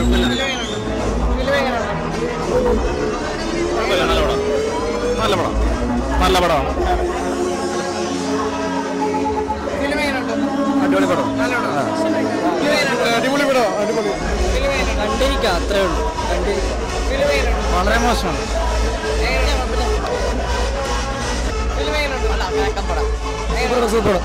നല്ല പടം നല്ല പടമാണ് അടിപൊളി പടം അടിപൊളി പടം അടിപൊളി കണ്ടിരിക്കാം അത്രേ ഉള്ളൂ കണ്ടിരിക്കാം വളരെ മോശമാണ് സൂപ്പർ സൂപ്പർ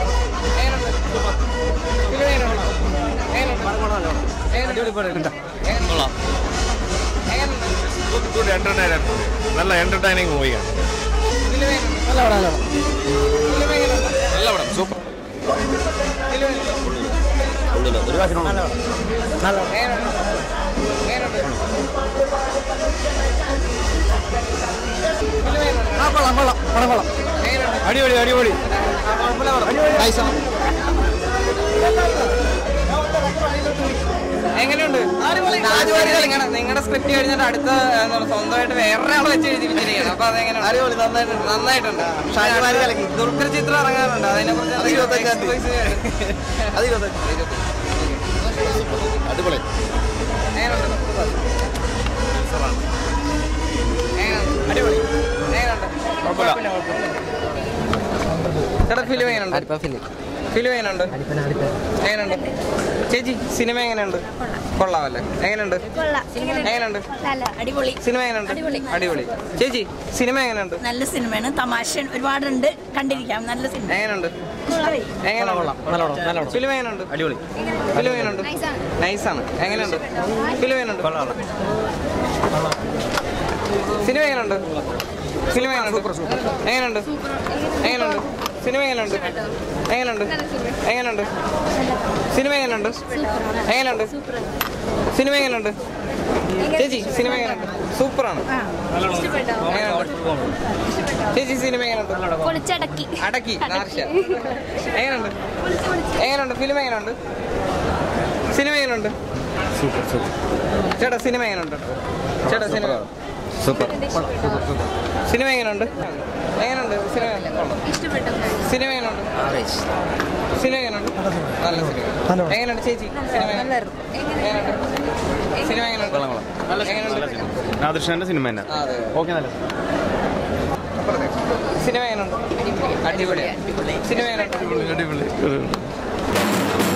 ഗുഡ് എന്റർടൈനർ നല്ല എന്റർടൈനിങ് മൂവിയാണ് നല്ല പടം നല്ല പടം നല്ല പടം സൂപ്പർ ആ കൊള്ളാം കൊള്ളാം പടം കൊള്ളാം അടിപൊളി അടിപൊളി എങ്ങനെയുണ്ട് നിങ്ങളുടെ നിങ്ങളുടെ സ്ക്രിപ്റ്റ് കഴിഞ്ഞിട്ട് അടുത്ത എന്താ പറയുക, സ്വന്തമായിട്ട് വേറൊരാൾ വെച്ച് എഴുതിപ്പിച്ചിരിക്കുകയാണ് അപ്പൊ അതെങ്ങനെയുണ്ട് അടിപൊളി നന്നായിട്ടുണ്ട് നന്നായിട്ടുണ്ട് ഷാജഹാൻ കലക്കി. ദുൽഖർ ചിത്രം ഇറങ്ങാറുണ്ട് അതിനെ അത് ഇരുപത്തഞ്ചാം തീയതി. കുറിച്ച് അത് ഇരുപത്തഞ്ച് അടിപൊളി അടിപൊളി ചേട്ടാ ഫിലിം എങ്ങനെയുണ്ട് ഫിലിം എങ്ങനെയുണ്ട് എങ്ങനെയുണ്ട് ചേച്ചി സിനിമ എങ്ങനെയുണ്ട് കൊള്ളാമല്ലേ എങ്ങനെയുണ്ട് എങ്ങനെയുണ്ട് നല്ല അടിപൊളി സിനിമ എങ്ങനെയുണ്ട് അടിപൊളി. അടിപൊളി ചേച്ചി സിനിമ എങ്ങനെയുണ്ട് നല്ല സിനിമയാണ് തമാശ ഒരുപാടുണ്ട് കണ്ടിരിക്കാം നല്ല സിനിമ എങ്ങനെയുണ്ട് എങ്ങനെയുണ്ട് ഫിലിം എങ്ങനെയുണ്ട് അടിപൊളി ഫിലിം എങ്ങനെയുണ്ട് നൈസാണ് എങ്ങനെയുണ്ട് ഫിലിം എങ്ങനെയുണ്ട് സിനിമ എങ്ങനെയുണ്ട് സിനിമ എങ്ങനെയുണ്ട് എങ്ങനെയുണ്ട് എങ്ങനെയുണ്ട് സിനിമ എങ്ങനെയുണ്ട് എങ്ങനെയുണ്ട് എങ്ങനെയുണ്ട് സിനിമ എങ്ങനെയുണ്ട് എങ്ങനെയുണ്ട് സിനിമ എങ്ങനെയുണ്ട് ചേച്ചി സിനിമ എങ്ങനെയുണ്ട് സൂപ്പറാണ് എങ്ങനെയുണ്ട് ചേച്ചി സിനിമ എങ്ങനെയുണ്ട് പൊളിച്ചടക്കി അടക്കി നാർഷ എങ്ങനെയുണ്ട് എങ്ങനെയുണ്ട് ഫിലിം എങ്ങനെയുണ്ട് സിനിമ എങ്ങനെയുണ്ട് ചേട്ടാ സിനിമ എങ്ങനെയുണ്ട് ചേട്ടാ സിനിമ സൂപ്പർ സിനിമ എങ്ങനെയുണ്ട് എങ്ങനെയുണ്ട് സിനിമ സിനിമ എങ്ങനെയുണ്ട് സിനിമ എങ്ങനെയുണ്ട് നല്ല സിനിമ എങ്ങനെയുണ്ട് ചേച്ചി സിനിമ എങ്ങനെയുണ്ട് സിനിമ എങ്ങനെയുണ്ട് എങ്ങനെയുണ്ട് നാദൃഷ്ണന്റെ സിനിമ തന്നെ ആ, അതെ ഓക്കെ നല്ല സിനിമ എങ്ങനെയുണ്ട് അടിപൊളിയാണ് സിനിമ എങ്ങനെയുണ്ട് അടിപൊളി